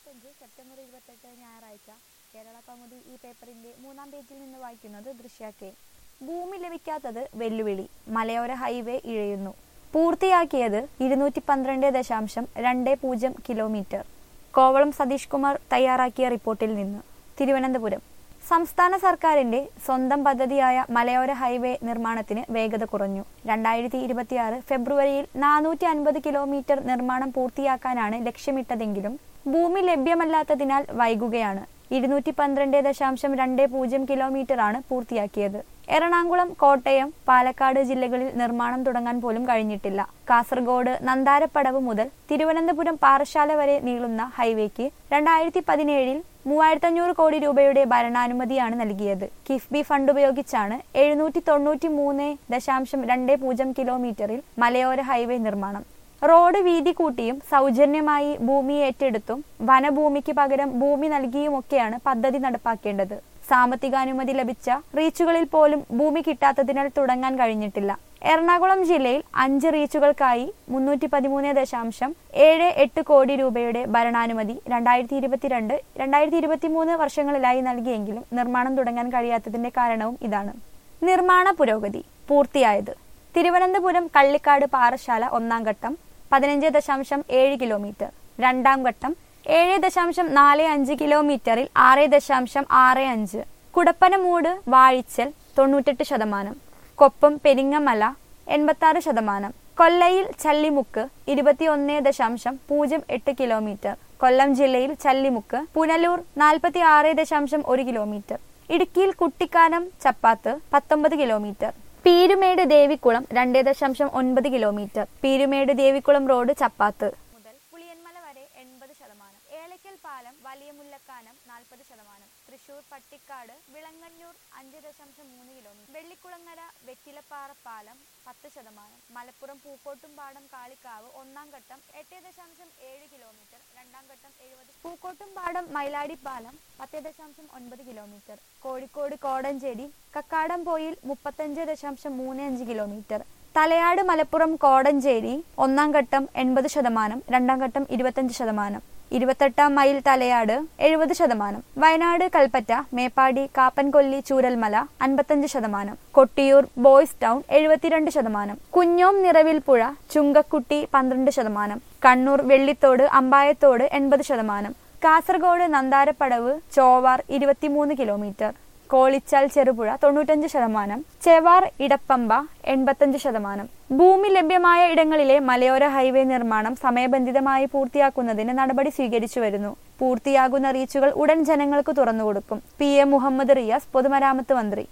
ഇരുപത്തഞ്ച് സെപ്റ്റംബർ ഇരുപത്തെട്ട് ഞായറാഴ്ച കേരള കൗമുദി ഈ പേപ്പറിന്റെ മൂന്നാം പേജിൽ നിന്ന് വായിക്കുന്നത് ദൃശ്യ കെ ഭൂമി ലഭിക്കാത്തത് വെല്ലുവിളി മലയോര ഹൈവേ ഇഴയുന്നു പൂർത്തിയാക്കിയത് ഇരുന്നൂറ്റി പന്ത്രണ്ട് ദശാംശം രണ്ട് പൂജ്യം കിലോമീറ്റർ കോവളം സതീഷ് കുമാർ തയ്യാറാക്കിയ റിപ്പോർട്ടിൽ നിന്ന് തിരുവനന്തപുരം സംസ്ഥാന സർക്കാരിന്റെ സ്വന്തം പദ്ധതിയായ മലയോര ഹൈവേ നിർമ്മാണത്തിന് വേഗത കുറഞ്ഞു രണ്ടായിരത്തി ഇരുപത്തിയാറ് ഫെബ്രുവരിയിൽ നാനൂറ്റി അൻപത് കിലോമീറ്റർ നിർമ്മാണം പൂർത്തിയാക്കാനാണ് ലക്ഷ്യമിട്ടതെങ്കിലും ഭൂമി ലഭ്യമല്ലാത്തതിനാൽ വൈകുകയാണ് ഇരുന്നൂറ്റി പന്ത്രണ്ട് ദശാംശം രണ്ട് പൂജ്യം കിലോമീറ്ററാണ് പൂർത്തിയാക്കിയത് എറണാകുളം കോട്ടയം പാലക്കാട് ജില്ലകളിൽ നിർമ്മാണം തുടങ്ങാൻ പോലും കഴിഞ്ഞിട്ടില്ല കാസർഗോഡ് നന്താരപ്പടവ് മുതൽ തിരുവനന്തപുരം പാറശാല വരെ നീളുന്ന ഹൈവേക്ക് രണ്ടായിരത്തി പതിനേഴിൽ മൂവായിരത്തി അഞ്ഞൂറ് കോടി രൂപയുടെ ഭരണാനുമതിയാണ് നൽകിയത് കിഫ്ബി ഫണ്ട് ഉപയോഗിച്ചാണ് എഴുന്നൂറ്റി തൊണ്ണൂറ്റി മൂന്ന് ദശാംശം രണ്ട് പൂജ്യം കിലോമീറ്ററിൽ മലയോര ഹൈവേ നിർമ്മാണം റോഡ് വീതി കൂട്ടിയും സൗജന്യമായി ഭൂമി ഏറ്റെടുത്തും വനഭൂമിക്ക് പകരം ഭൂമി നൽകിയുമൊക്കെയാണ് പദ്ധതി നടപ്പാക്കേണ്ടത് സാമ്പത്തികാനുമതി ലഭിച്ച റീച്ചുകളിൽ പോലും ഭൂമി കിട്ടാത്തതിനാൽ തുടങ്ങാൻ കഴിഞ്ഞിട്ടില്ല എറണാകുളം ജില്ലയിൽ അഞ്ച് റീച്ചുകൾക്കായി മുന്നൂറ്റി പതിമൂന്ന് ദശാംശം ഏഴ് എട്ട് കോടി രൂപയുടെ ഭരണാനുമതി രണ്ടായിരത്തി ഇരുപത്തിരണ്ട് രണ്ടായിരത്തി ഇരുപത്തി മൂന്ന് വർഷങ്ങളിലായി നൽകിയെങ്കിലും നിർമ്മാണം തുടങ്ങാൻ കഴിയാത്തതിന്റെ കാരണവും ഇതാണ് നിർമ്മാണ പുരോഗതി പൂർത്തിയായത് തിരുവനന്തപുരം കള്ളിക്കാട് പാറശാല ഒന്നാം ഘട്ടം പതിനഞ്ച് ദശാംശം ഏഴ് കിലോമീറ്റർ രണ്ടാം ഘട്ടം ഏഴ് ദശാംശം നാല് അഞ്ച് കിലോമീറ്ററിൽ ആറ് ദശാംശം ആറ് അഞ്ച് കുടപ്പനമൂട് വാഴിച്ചൽ തൊണ്ണൂറ്റെട്ട് ശതമാനം കൊപ്പം പെരിങ്ങമല എൺപത്തി ആറ് ശതമാനം കൊല്ലയിൽ ചല്ലിമുക്ക് ഇരുപത്തിയൊന്ന് ദശാംശം പൂജ്യം എട്ട് കിലോമീറ്റർ കൊല്ലം ജില്ലയിൽ ചല്ലിമുക്ക് പുനലൂർ നാൽപ്പത്തി ആറ് ദശാംശം ഒരു കിലോമീറ്റർ ഇടുക്കിയിൽ കുട്ടിക്കാനം ചപ്പാത്ത് പത്തൊമ്പത് കിലോമീറ്റർ പീരുമേട് ദേവിക്കുളം രണ്ട് ദശാംശം ഒൻപത് കിലോമീറ്റർ പീരുമേട് ദേവിക്കുളം റോഡ് ചപ്പാത്ത് മുതൽ പുളിയന്മല വരെ എൺപത് ശതമാനം ഏലക്കൽ പാലം വലിയ മുല്ലക്കാനം നാൽപ്പത് ശതമാനം തൃശൂർ പട്ടിക്കാട് വിളങ്ങന്നൂർ അഞ്ച് ദശാംശം മൂന്ന് കിലോമീറ്റർ വെള്ളിക്കുളങ്ങര വെറ്റിലപ്പാറ പാലം പത്ത് ശതമാനം മലപ്പുറം പൂക്കോട്ടുംപാടം കാളിക്കാവ് ഒന്നാം ഘട്ടം എട്ട് ദശാംശം ഏഴ് കിലോമീറ്റർ രണ്ടാം ഘട്ടം എഴുപത് പൂക്കോട്ടുംപാടം മൈലാടി പാലം പത്ത് ദശാംശം ഒൻപത് കിലോമീറ്റർ കോഴിക്കോട് കോടഞ്ചേരി കക്കാടംപോയിൽ മുപ്പത്തഞ്ച് ദശാംശം മൂന്ന് അഞ്ച് കിലോമീറ്റർ തലയാട് മലപ്പുറം കോടഞ്ചേരി ഒന്നാം ഘട്ടം എൺപത് ശതമാനം രണ്ടാം ഘട്ടം ഇരുപത്തഞ്ച് ശതമാനം ഇരുപത്തെട്ടാം മൈൽ തലയാട് എഴുപത് ശതമാനം വയനാട് കൽപ്പറ്റ മേപ്പാടി കാപ്പൻകൊല്ലി ചൂരൽമല അൻപത്തഞ്ച് ശതമാനം കൊട്ടിയൂർ ബോയ്സ് ടൗൺ എഴുപത്തിരണ്ട് ശതമാനം കുഞ്ഞോം നിറവിൽപ്പുഴ ചുങ്കക്കുട്ടി പന്ത്രണ്ട് ശതമാനം കണ്ണൂർ വെള്ളിത്തോട് അമ്പായത്തോട് എൺപത് ശതമാനം കാസർഗോഡ് നന്താരപ്പടവ് ചോവാർ ഇരുപത്തിമൂന്ന് കിലോമീറ്റർ കോളിച്ചാൽ ചെറുപുഴ തൊണ്ണൂറ്റഞ്ച് ശതമാനം ചെവാർ ഇടപ്പമ്പ എൺപത്തഞ്ച് ശതമാനം ഭൂമി ലഭ്യമായ ഇടങ്ങളിലെ മലയോര ഹൈവേ നിർമ്മാണം സമയബന്ധിതമായി പൂർത്തിയാക്കുന്നതിന് നടപടി സ്വീകരിച്ചു വരുന്നു പൂർത്തിയാകുന്ന റീച്ചുകൾ ഉടൻ ജനങ്ങൾക്ക് തുറന്നുകൊടുക്കും പി എ മുഹമ്മദ് റിയാസ് പൊതുമരാമത്ത് മന്ത്രി